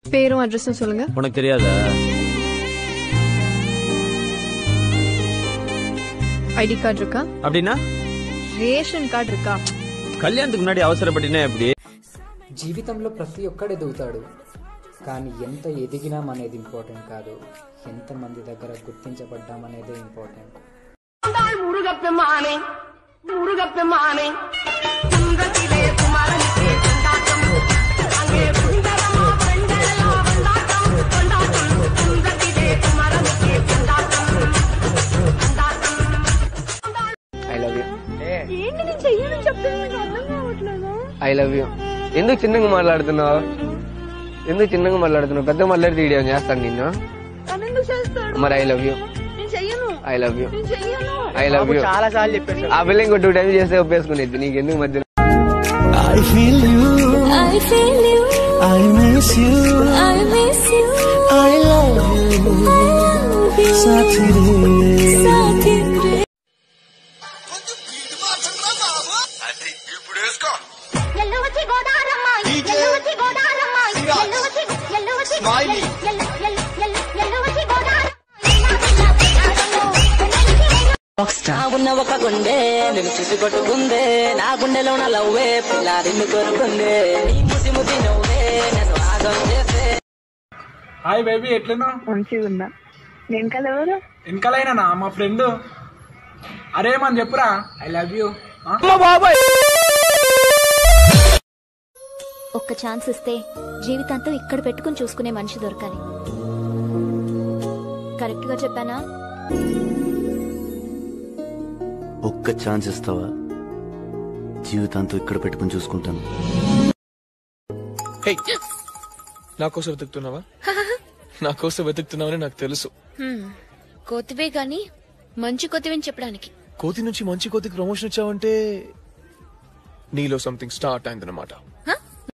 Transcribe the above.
பேரும் அட்ரஸும் சொல்லுங்க உனக்கு தெரியாதா ஐடி கார்டு இருக்கா அப்படின்னா ரேஷன் கார்டு இருக்கா கல்யாணத்துக்கு முன்னாடி அவசரப்பட்டினா எப்படி జీవితంలో ప్రతి ఒక్కడు ఎదుగుతాడు కానీ ఎంత ఎదిగినాం అనేది ఇంపార్టెంట్ కాదు ఎంతమంది దగ్గర గుర్తించబడ్డాం అనేది ఇంపార్టెంట్ முருகப்பெருமானே முருகப்பெருமானே குன்றத்திலே குமரனுக்கே கொண்டாட்டம் அங்கே சுந்தரமா பெண்களெல்லாம் கொண்டாட்டம் கொண்டாட்டம் குன்றத்திலே குமரனுக்கே கொண்டாட்டம் கொண்டாட்டம் ఐ లవ్ యూ ఏంటి నేను చెయ్యని చెప్తే నాకు అర్థం కావట్లేదు ఐ లవ్ యూ ఎందుకు చిన్నగా మాట్లాడుతున్నావు ఎందుకు చిన్నగా మాట్లాడుతున్నావు పెద్ద మాట్లాడితే వీడియో చేస్తాను నిన్ను తను ఎందుకు చేస్తాడు మరి ఐ లవ్ యూ నేను చెయ్యను ఐ లవ్ యూ నేను చెయ్యను ఐ లవ్ యూ చాలా సార్లు చెప్పాను ఆ పిల్ల ఇంకో టూ టైమ్స్ చేస్తే ఒప్పేసుకునేది నీకు ఎందుకు మధ్యలో I feel you. I feel you. I miss you. I miss you. I love you. I love you. Saturday. Saturday. ఎల్లు వచ్చి గోదారమ్మ ఎల్లు వచ్చి గోదారమ్మ ఎల్లు వచ్చి ఎల్లు వచ్చి ఎల్లు ఎల్లు ఎల్లు ఎల్లు వచ్చి గోదారమ్మ నా ఉన్న ఒక గుండె నేను చూసి కొట్టుకుందే నా గుండెలో నా లవ్వే పిల్ల నిన్ను కోరుకుందే నీ ముసి ముసి నువ్వే నేను ఆగం చేసే హాయ్ బేబీ ఎట్లున్నా మంచిగా ఉన్నా వెనకాల ఎవరు వెనకాలైనా మా ఫ్రెండ్ అరే మన చెప్పురా ఐ లవ్ యూ ఒక్క ఛాన్స్ ఇస్తే జీవితాంతం ఇక్కడ పెట్టుకుని చూసుకునే మనిషి దొరకాలి కరెక్ట్ గా చెప్పానా ఒక్క ఛాన్స్ ఇస్తావా జీవితాంతం ఇక్కడ పెట్టుకుని చూసుకుంటాను నా కోసం వెతుకుతున్నావా నా కోసం వెతుకుతున్నావని నాకు తెలుసు కోతివే గాని మంచి కోతివని చెప్పడానికి కోతి నుంచి మంచి కోతికి ప్రమోషన్ వచ్చావంటే నీలో సంథింగ్ స్టార్ట్ అయిందన్నమాట